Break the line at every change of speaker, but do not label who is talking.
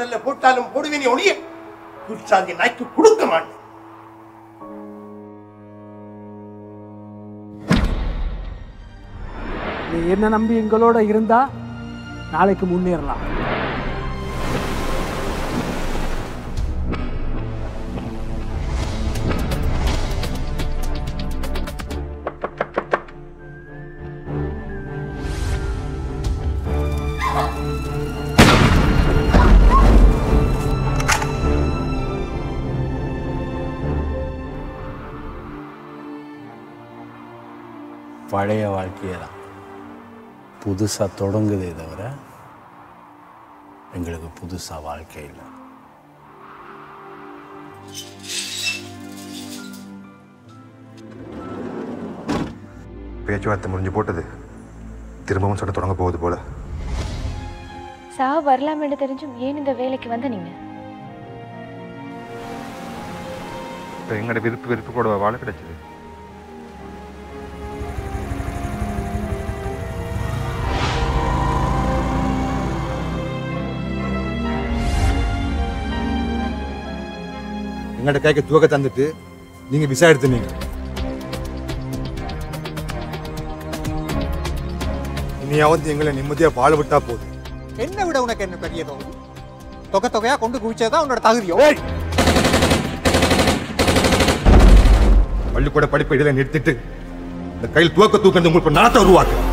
கல்ல போட்டாலும் போடுவேனே ஒழிய குற்றாதி நாய்க்கு கொடுக்க மாட்டேன்
நீ என்ன நம்பி எங்களோட இருந்தா நாளைக்கு முன்னேறலாம்
பழைய வாழ்க்கையை தான் புதுசாக தொடங்குதே தவிர எங்களுக்கு புதுசாக வாழ்க்கை இல்லை
பேச்சுவார்த்தை முடிஞ்சு போட்டது திரும்பவும் சொல்ல தொடங்க போகுது போல
சாவு வரலாம்னு தெரிஞ்சும் ஏன் இந்த வேலைக்கு வந்த நீங்க
இப்போ எங்களோட விருப்பு விருப்பு கூட வாழ கிடைச்சது
எங்கள்கிட்ட கைக்கு துவக்க தந்துட்டு நீங்க விசா எடுத்துனீங்க இனியாவது எங்களை நிம்மதியா வாழ விட்டா போதும்
என்னை விட உனக்கு என்ன பெரிய தகுதி தொகை தொகையா கொண்டு குவிச்சதான் உன்னோட தகுதியோ
பள்ளிக்கூட படிப்பை இடையில நிறுத்திட்டு இந்த கையில் துவக்க தூக்கிறது உங்களுக்கு ஒரு நாட்டை உருவாக்கு